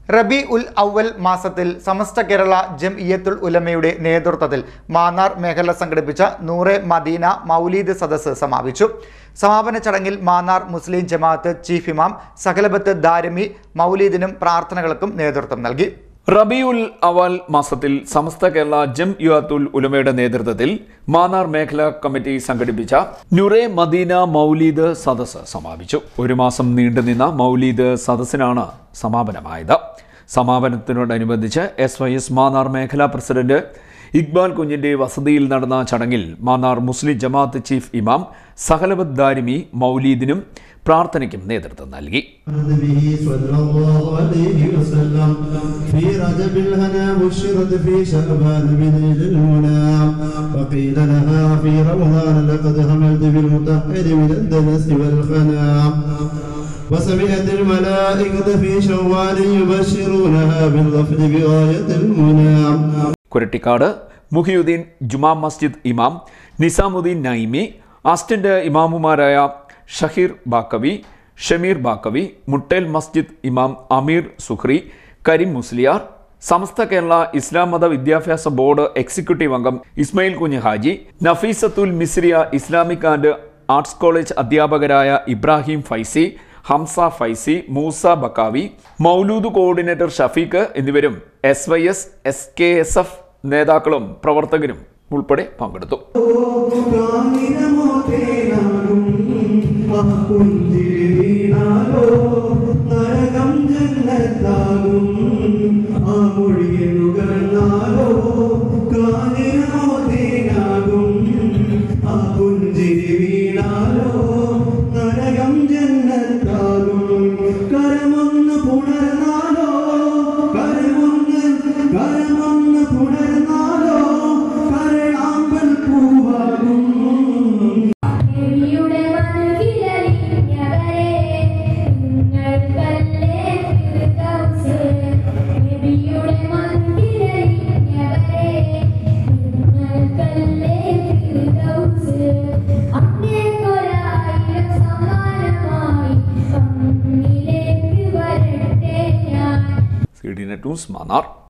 റബി ഉൽ അവൽ മാസത്തിൽ സമസ്ത കേരള ജംഇയ്യത്തുൽ ഉലമയുടെ നേതൃത്വത്തിൽ മാന്നാർ മേഖല സംഘടിപ്പിച്ച നൂറെ മദീന മൗലീദ് സദസ്സ് സമാപിച്ചു സമാപന ചടങ്ങിൽ മാന്നാർ മുസ്ലിം ജമാഅത്ത് ചീഫ് ഇമാം സകലബത്ത് ദാരിമി മൗലീദിനും പ്രാർത്ഥനകൾക്കും നേതൃത്വം നൽകി റബിയുൽ അവൽ മാസത്തിൽ സമസ്ത കേരള ജം യുഅത്തുൽ ഉലമയുടെ നേതൃത്വത്തിൽ മാന്നാർ മേഖലാ കമ്മിറ്റി സംഘടിപ്പിച്ച നുറേ മദീന മൗലീദ് സദസ്സ് സമാപിച്ചു ഒരു മാസം നീണ്ടുനിന്ന മൗലീദ് സദസ്സിനാണ് സമാപനമായത് സമാപനത്തിനോടനുബന്ധിച്ച് എസ് വൈ എസ് മാന്നാർ മേഖലാ പ്രസിഡന്റ് ഇക്ബാൽ കുഞ്ഞിന്റെ വസതിയിൽ നടന്ന ചടങ്ങിൽ മാന്നാർ മുസ്ലിം ജമാഅത്ത് ചീഫ് ഇമാം സഹലബത്ത് ദാരിമി മൗലീദിനും പ്രാർത്ഥനയ്ക്കും നേതൃത്വം നൽകി به صلى الله عليه وسلم في رجب الهنا بشرت في شعبان بليل المنى وقيل لها في رمضان لقد هملت بالمطهر من الدنس والخنا وسمعت الملائكة في شوال يبشرونها بالغفر بغاية المنى കുരട്ടിക്കാട് മുഹിയുദ്ദീൻ ജുമാ മസ്ജിദ് ഇമാം നിസാമുദ്ദീൻ നൈമി അസിസ്റ്റന്റ് ഇമാമുമാരായ ഷഹീർ ബാക്കവി ഷമീർ ബാക്കവി മുട്ടേൽ മസ്ജിദ് ഇമാം അമീർ സുഹ്രി കരീം മുസ്ലിയാർ സമസ്ത കേരള ഇസ്ലാം മത വിദ്യാഭ്യാസ ബോർഡ് എക്സിക്യൂട്ടീവ് അംഗം Ismail Kunju Haji Nafeesathul Misriya Islamic and arts college അധ്യാപകരായ ഇബ്രാഹിം ഫൈസി ഹംസ ഫൈസി മൂസ ബക്കാവി മൗലൂദ് കോർഡിനേറ്റർ ഷഫീഖ് എന്നിവരും S Y S S K S S നേതാക്കളും പ്രവർത്തകരും ഉൾപ്പെടെ പങ്കെടുത്തു നരകം ജന്നത്താകും ആ മൊഴിയെ നുകർന്നാലോ കാലിനോ തേനാകും ആ പുഞ്ചിരി വീണാലോ നരകം ജന്നത്താകും കരമൊന്ന് പുണർന്നാലോ കരമൊന്ന് കരമൊന്ന് പുണർന്നാലോ കരളാമ്പൽ പൂവാകും നബിയുടെ മനകിലലിഞ്ഞവരെ നിങ്ങൾക്കല്ലേ ഫിർദൗസ് നബിയുടെ മനകിലലിഞ്ഞവരെ നിങ്ങൾക്കല്ലേ ഫിർദൗസ് അങ്ങേക്കൊരായിരം സമ്മാനമായി തന്നിലേക്ക് വരട്ടെ ഞാൻ C D net news Mannar